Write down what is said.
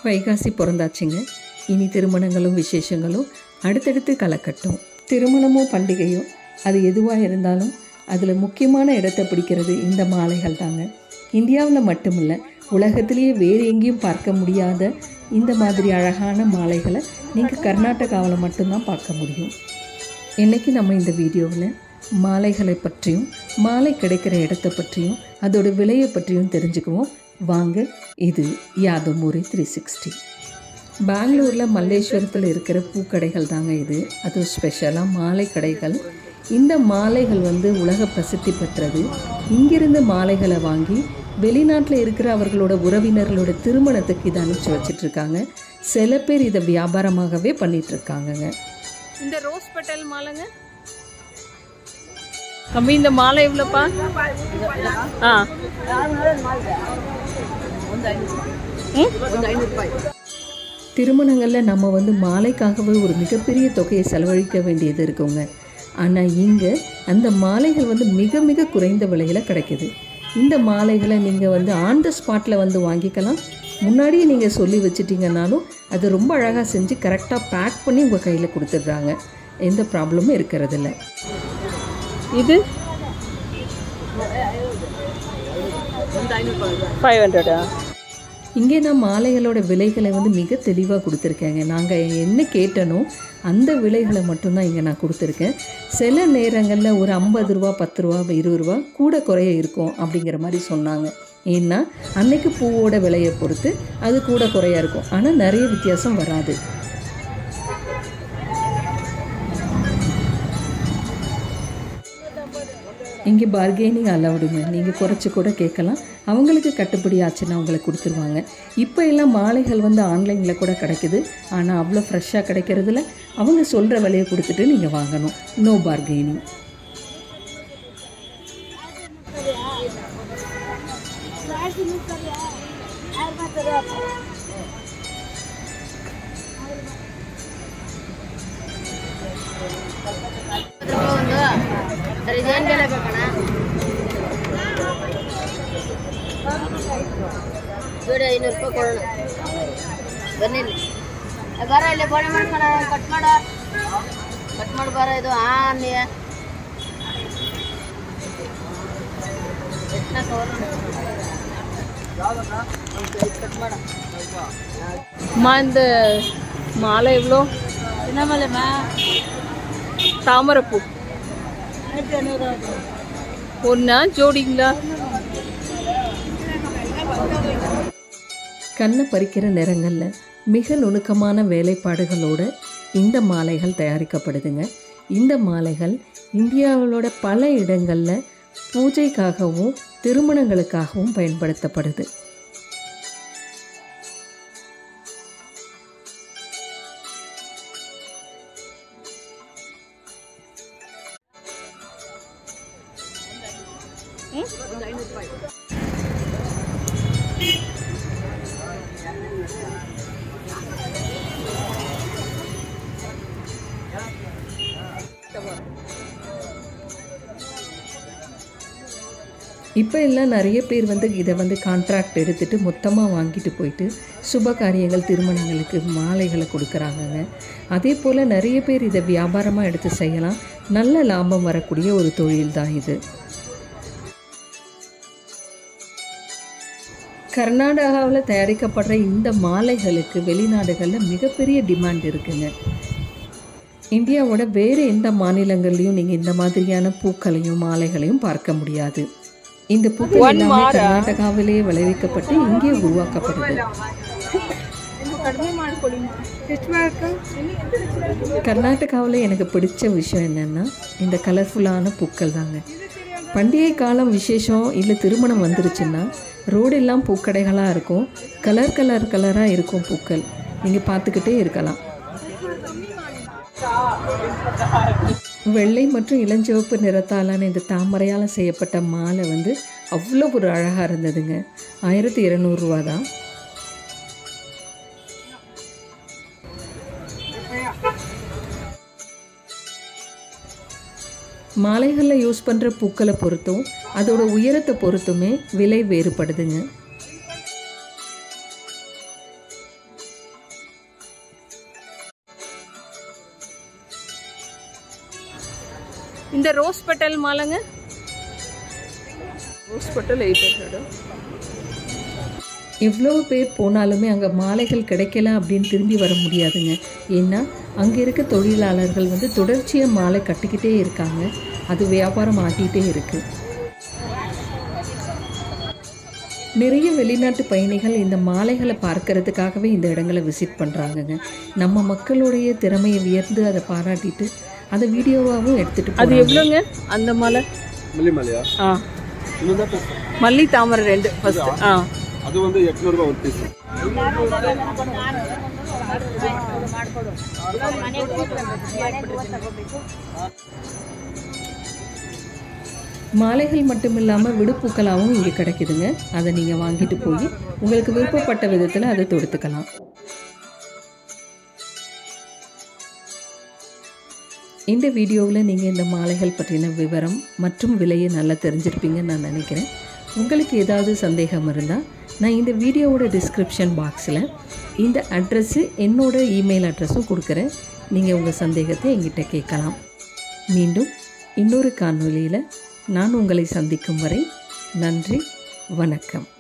வைகாசி பிறந்தாச்சுங்க இனி திருமணங்களும் விசேஷங்களும் அடுத்தடுத்து கலக்கட்டும் திருமணமோ பண்டிகையோ அது எதுவாக இருந்தாலும் அதில் முக்கியமான இடத்தை பிடிக்கிறது இந்த மாலைகள் தாங்க இந்தியாவில் மட்டுமில்ல உலகத்திலேயே வேறு எங்கேயும் பார்க்க முடியாத இந்த மாதிரி அழகான மாலைகளை நீங்கள் கர்நாடகாவில் மட்டும்தான் பார்க்க முடியும் இன்றைக்கி நம்ம இந்த வீடியோவில் மாலைகளை பற்றியும் மாலை கிடைக்கிற இடத்த பற்றியும் அதோட விலையை பற்றியும் தெரிஞ்சுக்குவோம் வாங்க இது யாதமூரி த்ரீ சிக்ஸ்டி பெங்களூரில் மல்லேஸ்வரத்தில் இருக்கிற பூக்கடைகள் தாங்க இது அதுவும் ஸ்பெஷலாக மாலை கடைகள் இந்த மாலைகள் வந்து உலக பிரசித்தி பெற்றது இங்கிருந்து மாலைகளை வாங்கி வெளிநாட்டில் இருக்கிற அவர்களோட உறவினர்களோட திருமணத்துக்கு இதை அனுப்பிச்சி வச்சிட்ருக்காங்க சில பேர் இதை வியாபாரமாகவே பண்ணிகிட்ருக்காங்கங்க இந்த ரோஸ் பெட்டல் மாலைங்க தம்பி இந்த மாலை எவ்வளோப்பா ஆ திருமணங்களில் நம்ம வந்து மாலைக்காகவே ஒரு மிகப்பெரிய தொகையை செலவழிக்க வேண்டியது இருக்குங்க ஆனால் இங்கே அந்த மாலைகள் வந்து மிக மிக குறைந்த விலையில் கிடைக்குது இந்த மாலைகளை நீங்கள் வந்து ஆன் த ஸ்பாட்டில் வந்து வாங்கிக்கலாம் முன்னாடியே நீங்கள் சொல்லி வச்சிட்டிங்கனாலும் அது ரொம்ப அழகாக செஞ்சு கரெக்டாக பேக் பண்ணி உங்கள் கையில் கொடுத்துட்றாங்க எந்த ப்ராப்ளமும் இருக்கிறதில்ல இது ஃபைவ் ஹண்ட்ரடா இங்கே நான் மாலைகளோட விலைகளை வந்து மிக தெளிவாக கொடுத்துருக்கேங்க நாங்கள் என்ன கேட்டனோ அந்த விலைகளை மட்டும்தான் இங்கே நான் கொடுத்துருக்கேன் சில நேரங்களில் ஒரு ஐம்பது ரூபா பத்து ரூபா இருபது ரூபா கூட குறைய இருக்கும் அப்படிங்கிற மாதிரி சொன்னாங்க ஏன்னா அன்னைக்கு பூவோட விலையை பொறுத்து அது கூட குறையா இருக்கும் ஆனால் நிறைய வித்தியாசம் வராது இங்கே பார்கெனிங் அலவுடுங்க நீங்கள் குறைச்சி கூட கேட்கலாம் அவங்களுக்கு கட்டுப்படி ஆச்சுன்னா அவங்களுக்கு கொடுத்துருவாங்க இப்போ எல்லாம் மாலைகள் வந்து ஆன்லைனில் கூட கிடைக்குது ஆனால் அவ்வளோ ஃப்ரெஷ்ஷாக கிடைக்கிறதுல அவங்க சொல்கிற விலையை கொடுத்துட்டு நீங்கள் வாங்கணும் நோ பார்கெனிங் ಸರಿ ಏನ್ ಬೆಲೆ ಬೇಕಣ್ಣ ಬಿಡಿ ಐನೂರು ರೂಪಾಯಿ ಕೊಡೋಣ ಬನ್ನಿ ಇಲ್ಲಿ. ಏ, ಬಾರ ಇಲ್ಲಿ ಬೋಣೆ ಮಾಡ್ಕೊಳ ಕಟ್ ಮಾಡ ಕಟ್ ಮಾಡಿ ಬಾರ ಇದು ಆ ನೀ ಎಷ್ಟನ ಕಟ್ ಮಾಡ அம்மா இந்த மாலை எவ்வளோ என்ன மேலேம்மா தாமரைப்பூ நூற்றி ஐநூறு ஒன்றா ஜோடிங்களா கண்ணை பறிக்கிற நிறங்களில் மிக நுணுக்கமான வேலைப்பாடுகளோட இந்த மாலைகள் தயாரிக்கப்படுதுங்க இந்த மாலைகள் இந்தியாவிலோட பல இடங்களில் பூஜைக்காகவும் திருமணங்களுக்காகவும் பயன்படுத்தப்படுது இப்போ எல்லாம் நிறைய பேர் வந்து இதை வந்து கான்ட்ராக்ட் எடுத்துட்டு மொத்தமாக வாங்கிட்டு போயிட்டு சுப காரியங்கள் திருமணங்களுக்கு மாலைகளை கொடுக்குறாங்கங்க அதே போல் நிறைய பேர் இதை வியாபாரமாக எடுத்து செய்யலாம் நல்ல லாபம் வரக்கூடிய ஒரு தொழில் தான் இது கர்நாடகாவில் தயாரிக்கப்படுற இந்த மாலைகளுக்கு வெளிநாடுகளில் மிகப்பெரிய டிமாண்ட் இருக்குங்க இந்தியாவோட வேறு எந்த மாநிலங்கள்லையும் நீங்கள் இந்த மாதிரியான பூக்களையும் மாலைகளையும் பார்க்க முடியாது இந்த பூக்கள் எல்லாமே கர்நாடகாவிலேயே விளைவிக்கப்பட்டு இங்கே உருவாக்கப்படுது கர்நாடகாவில் எனக்கு பிடிச்ச விஷயம் என்னென்னா இந்த கலர்ஃபுல்லான பூக்கள் தாங்க பண்டிகை காலம் விசேஷம் இல்லை திருமணம் வந்துருச்சுன்னா ரோடெல்லாம் பூக்கடைகளாக இருக்கும் கலர் கலர் கலராக இருக்கும் பூக்கள் நீங்கள் பார்த்துக்கிட்டே இருக்கலாம் வெள்ளை மற்றும் இளஞ்சிவப்பு நிறத்தாலான இந்த தாமரையால் செய்யப்பட்ட மாலை வந்து அவ்வளோ ஒரு அழகாக இருந்ததுங்க ஆயிரத்தி இரநூறுவா தான் மாலைகளில் யூஸ் பண்ணுற பூக்களை பொறுத்தும் அதோட உயரத்தை பொறுத்துமே விலை வேறுபடுதுங்க இந்த ரோஸ் பெட்டல் மாலைங்க ரோஸ் பெட்டல் எயிட் ஹண்ட்ரடு எவ்வளோ பேர் போனாலுமே அங்கே மாலைகள் கிடைக்கல அப்படின்னு திரும்பி வர முடியாதுங்க ஏன்னா அங்கே இருக்க தொழிலாளர்கள் வந்து தொடர்ச்சியாக மாலை கட்டிக்கிட்டே இருக்காங்க அது வியாபாரம் ஆகிட்டே இருக்கு நிறைய வெளிநாட்டு பயணிகள் இந்த மாலைகளை பார்க்கறதுக்காகவே இந்த இடங்களை விசிட் பண்ணுறாங்கங்க நம்ம மக்களுடைய திறமையை வியர்ந்து அதை பாராட்டிட்டு அதை வீடியோவாகவும் எடுத்துகிட்டு அது போகிறாங்க எவ்வளோங்க அந்த மாலை மல்லி மாலையா ஆ இன்னும் மல்லி தாமரை ரெண்டு ஃபர்ஸ்ட் ஆ அது வந்து எட்நூறுபா ஒரு பீஸ் மாலைகள் மட்டும் இல்லாமல் விடுப்பூக்களாகவும் இங்கே கிடைக்குதுங்க அதை நீங்கள் வாங்கிட்டு போய் உங்களுக்கு விருப்பப்பட்ட விதத்தில் அதை தொடுத்துக்கலாம் இந்த வீடியோவில் நீங்கள் இந்த மாலைகள் பற்றின விவரம் மற்றும் விலையை நல்லா தெரிஞ்சிருப்பீங்கன்னு நான் நினைக்கிறேன் உங்களுக்கு ஏதாவது சந்தேகம் இருந்தால் நான் இந்த வீடியோவோட டிஸ்கிரிப்ஷன் பாக்ஸில் இந்த அட்ரஸ்ஸு என்னோட இமெயில் அட்ரஸும் கொடுக்குறேன் நீங்கள் உங்கள் சந்தேகத்தை என்கிட்ட கேட்கலாம் மீண்டும் இன்னொரு காணொளியில் நான் உங்களை சந்திக்கும் வரை நன்றி வணக்கம்